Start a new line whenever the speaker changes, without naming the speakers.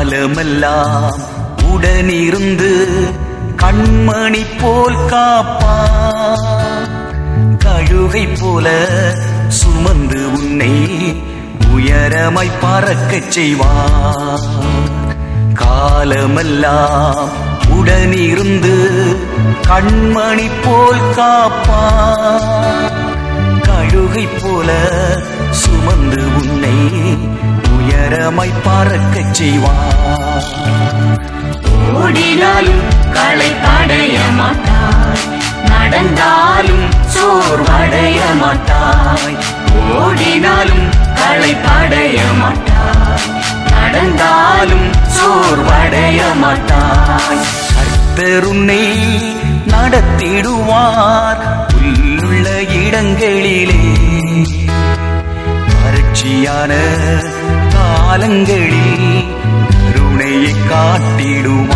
காலமெல்லாம் உடனிருந்து கண்மணி போல் காப்பா கழுகை போல சுமந்து உன்னை உயரமாய் பறக்கச் செய்வார் காலமெல்லாம் உடனிருந்து கண்மணி போல் காப்பா கழுகை போல சுமந்து உன்னை உயரமாய் பறக்கச் செய்வார்
ஓடினாலும் களைப்படைய மாட்டாய் நடந்தாலும் சோர்வடைய மாட்டாய் ஓடினாலும் களைப்படைய மாட்டாய் நடந்தாலும் சோர்வடைய மாட்டாய்
கர்த்தருன்னை நடத்திடுவார் புல்லுள்ள இடங்களிலே வறட்சியான காலங்களில் கருணையை காட்டிடுவார்